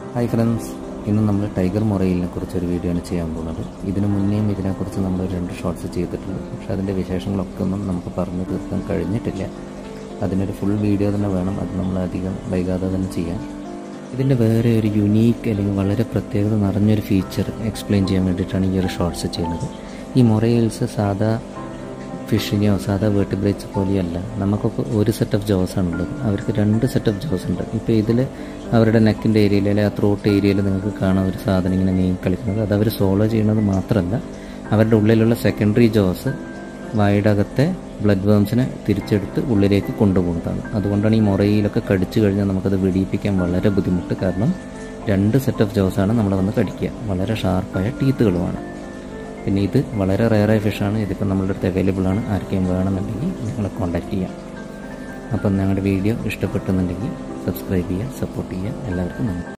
hi friends ഇന്ന് നമ്മൾ tiger മൊറയിലിനെ കുറിച്ചൊരു വീഡിയോ ആണ് ചെയ്യാൻ പോകുന്നത് ഇതിനു മുന്നേയും ഇതിനെക്കുറിച്ച് നമ്മൾ രണ്ട് ഷോർട്സ് ചെയ്തിട്ടുണ്ട് പക്ഷേ അതിൻ്റെ വിശേഷങ്ങളൊക്കെ ഒന്നും നമുക്ക് പറഞ്ഞു തീർക്കാൻ കഴിഞ്ഞിട്ടില്ല അതിനൊരു ഫുൾ വീഡിയോ തന്നെ വേണം അത് നമ്മൾ അധികം വൈകാതെ തന്നെ ചെയ്യാം ഇതിൻ്റെ വേറെ ഒരു യുണീക്ക് അല്ലെങ്കിൽ വളരെ പ്രത്യേകത നിറഞ്ഞൊരു ഫീച്ചർ എക്സ്പ്ലെയിൻ ചെയ്യാൻ വേണ്ടിയിട്ടാണ് ഈ ഒരു ഷോർട്സ് ചെയ്യുന്നത് ഈ മൊറയിൽസ് സാധാ ഫിഷിനെയോ സാധാ വേർട്ടിബ്രേറ്റ്സ് പോലെയല്ല നമുക്കൊക്കെ ഒരു സെറ്റ് ഓഫ് ജോസ് ആണുള്ളത് അവർക്ക് രണ്ട് സെറ്റ് ഓഫ് ജോസ് ഉണ്ട് ഇപ്പോൾ ഇതിൽ അവരുടെ നെക്കിൻ്റെ ഏരിയയിൽ അല്ലെങ്കിൽ ആ ത്രോട്ട് ഏരിയയിൽ നിങ്ങൾക്ക് കാണാം ഒരു സാധനം ഇങ്ങനെ നീങ്ങി കളിക്കുന്നത് അത് അവർ സോളോ ചെയ്യുന്നത് മാത്രമല്ല അവരുടെ ഉള്ളിലുള്ള സെക്കൻഡറി ജോസ് വായുടകത്തെ ബ്ലഡ് വേംസിനെ തിരിച്ചെടുത്ത് ഉള്ളിലേക്ക് കൊണ്ടുപോകുന്നതാണ് അതുകൊണ്ടാണ് ഈ മുറയിലൊക്കെ കടിച്ചു കഴിഞ്ഞാൽ നമുക്കത് വെടിയിപ്പിക്കാൻ വളരെ ബുദ്ധിമുട്ട് കാരണം രണ്ട് സെറ്റ് ഓഫ് ജോസാണ് നമ്മൾ വന്ന് കടിക്കുക വളരെ ഷാർപ്പായ ടീത്തുകളുമാണ് പിന്നെ ഇത് വളരെ റയറായ ഫിഷാണ് ഇതിപ്പോൾ നമ്മളുടെ അടുത്ത് അവൈലബിൾ ആണ് ആർക്കെങ്കിലും വേണമെന്നുണ്ടെങ്കിൽ നിങ്ങളെ കോൺടാക്റ്റ് ചെയ്യാം അപ്പം ഞങ്ങളുടെ വീഡിയോ ഇഷ്ടപ്പെട്ടെന്നുണ്ടെങ്കിൽ സബ്സ്ക്രൈബ് ചെയ്യുക സപ്പോർട്ട് ചെയ്യുക എല്ലാവർക്കും നന്ദി